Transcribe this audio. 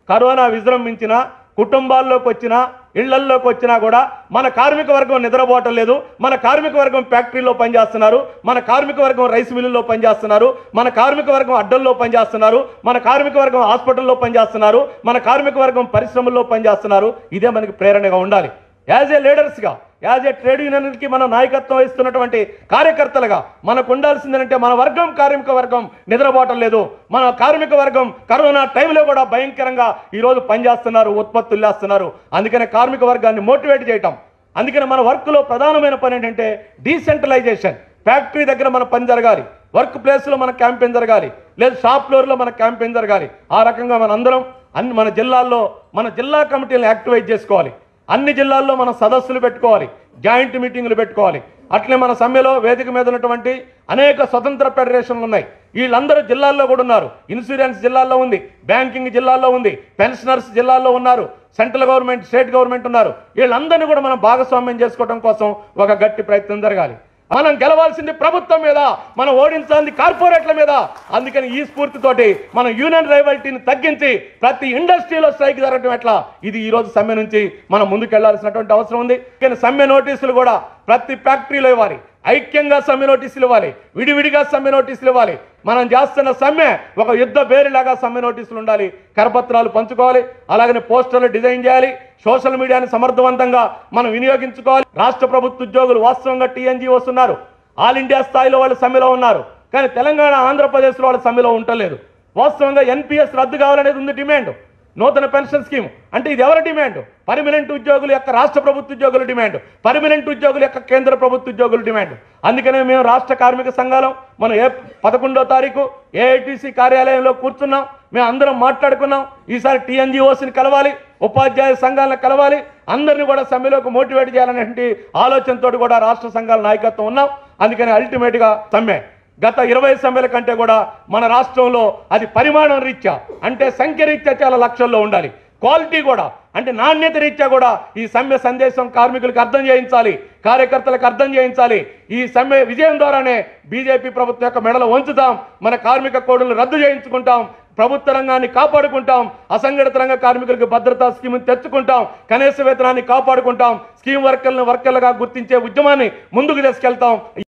corona విజృంభించినా కుటుంబాల్లోకి వచ్చినా ఇళ్లల్లోకి వచ్చినా కూడా మన కార్మిక వర్గం నిద్రపోవటం లేదు మన కార్మిక వర్గం ఫ్యాక్టరీలో పనిచేస్తున్నారు మన కార్మిక వర్గం రైస్ మిల్లుల్లో పనిచేస్తున్నారు మన కార్మిక వర్గం అడ్డల్లో పనిచేస్తున్నారు మన కార్మిక వర్గం హాస్పిటల్లో పనిచేస్తున్నారు మన కార్మిక వర్గం పరిశ్రమల్లో పనిచేస్తున్నారు ఇదే మనకి ప్రేరణగా ఉండాలి యాజ్ ఏ లీడర్స్గా యాజ్ ఏ ట్రేడ్ యూనియన్కి మన నాయకత్వం వహిస్తున్నటువంటి కార్యకర్తలుగా మనకు ఉండాల్సిందంటే మన వర్గం కార్మిక వర్గం నిద్రపోవటం లేదు మన కార్మిక వర్గం కరోనా టైంలో కూడా భయంకరంగా ఈరోజు పనిచేస్తున్నారు ఉత్పత్తులు వేస్తున్నారు అందుకనే కార్మిక వర్గాన్ని మోటివేట్ చేయటం అందుకని మన వర్క్లో ప్రధానమైన పని ఏంటంటే డీసెంట్రలైజేషన్ ఫ్యాక్టరీ దగ్గర మన పని జరగాలి వర్క్ ప్లేస్లో మన క్యాంపెయిన్ జరగాలి లేదు షాప్ ఫ్లోర్లో మన క్యాంపెయిన్ జరగాలి ఆ రకంగా మనందరం అన్ని మన జిల్లాల్లో మన జిల్లా కమిటీలను యాక్టివేట్ చేసుకోవాలి అన్ని జిల్లాల్లో మన సదస్సులు పెట్టుకోవాలి జాయింట్ మీటింగులు పెట్టుకోవాలి అట్లే మన సమ్మెలో వేదిక మీద ఉన్నటువంటి అనేక స్వతంత్ర ఫెడరేషన్లు ఉన్నాయి వీళ్ళందరూ జిల్లాల్లో కూడా ఉన్నారు ఇన్సూరెన్స్ జిల్లాల్లో ఉంది బ్యాంకింగ్ జిల్లాల్లో ఉంది పెన్షనర్స్ జిల్లాల్లో ఉన్నారు సెంట్రల్ గవర్నమెంట్ స్టేట్ గవర్నమెంట్ ఉన్నారు వీళ్ళందరినీ కూడా మనం భాగస్వామ్యం చేసుకోవడం కోసం ఒక గట్టి ప్రయత్నం జరగాలి మనం గెలవాల్సింది ప్రభుత్వం మీద మనం ఓడించాల్సింది కార్పొరేట్ల మీద అందుకని ఈ స్ఫూర్తితోటి మనం యూనియన్ రైవల్టీని తగ్గించి ప్రతి ఇండస్ట్రీలో స్ట్రైక్ జరగడం ఎట్లా ఇది ఈ రోజు సమ్మె నుంచి మనం ముందుకు వెళ్లాల్సినటువంటి అవసరం ఉంది కానీ సమ్మె నోటీసులు కూడా ప్రతి ఫ్యాక్టరీలో ఇవ్వాలి ఐక్యంగా సమ్మె నోటీసులు ఇవ్వాలి విడివిడిగా సమ్మె నోటీసులు ఇవ్వాలి మనం చేస్తున్న సమ్మె ఒక యుద్ధ బేరిలాగా సమ్మె నోటీసులు ఉండాలి కరపత్రాలు పంచుకోవాలి అలాగనే పోస్టర్లు డిజైన్ చేయాలి సోషల్ మీడియాని సమర్థవంతంగా మనం వినియోగించుకోవాలి రాష్ట్ర ప్రభుత్వ ఉద్యోగులు వాస్తవంగా టీఎన్జీ వస్తున్నారు ఆల్ ఇండియా స్థాయిలో వాళ్ళు సమ్మెలో ఉన్నారు కానీ తెలంగాణ ఆంధ్రప్రదేశ్లో వాళ్ళు సమ్మెలో ఉండలేదు వాస్తవంగా ఎన్పిఎస్ రద్దు కావాలనేది ఉంది డిమాండ్ నూతన పెన్షన్ స్కీమ్ అంటే ఇది ఎవరి డిమాండ్ పర్మనెంట్ ఉద్యోగుల యొక్క రాష్ట్ర ప్రభుత్వ ఉద్యోగుల డిమాండ్ పర్మనెంట్ ఉద్యోగుల యొక్క కేంద్ర ప్రభుత్వ ఉద్యోగుల డిమాండ్ అందుకనే మేము రాష్ట్ర కార్మిక సంఘాలం మనం ఏ పదకొండో తారీఖు ఏఐటీసీ కార్యాలయంలో కూర్చున్నాం మేము అందరం మాట్లాడుకున్నాం ఈసారి టీఎన్జిఓస్ని కలవాలి ఉపాధ్యాయ సంఘాలను కలవాలి అందరినీ కూడా సమ్మెలోకి మోటివేట్ చేయాలనేటువంటి ఆలోచనతో కూడా రాష్ట్ర సంఘాల నాయకత్వం ఉన్నాం అందుకని అల్టిమేట్గా సమ్మె గత ఇరవై సమ్మెల కంటే కూడా మన రాష్ట్రంలో అది పరిమాణం రీత్యా అంటే సంఖ్య రీత్యా చాలా లక్షల్లో ఉండాలి క్వాలిటీ కూడా అంటే నాణ్యత రీత్యా కూడా ఈ సమ్మె సందేశం కార్మికులకు అర్థం చేయించాలి కార్యకర్తలకు అర్థం చేయించాలి ఈ సమ్మె విజయం ద్వారానే బీజేపీ ప్రభుత్వం యొక్క మెడలు వంచుతాం మన కార్మిక కోడులను రద్దు చేయించుకుంటాం ప్రభుత్వ రంగాన్ని కాపాడుకుంటాం అసంఘటిత రంగ కార్మికులకు భద్రతా స్కీమ్ తెచ్చుకుంటాం కనీస వేతనాన్ని కాపాడుకుంటాం స్కీమ్ వర్కర్లను వర్కర్లుగా గుర్తించే ఉద్యమాన్ని ముందుకు తీసుకెళ్తాం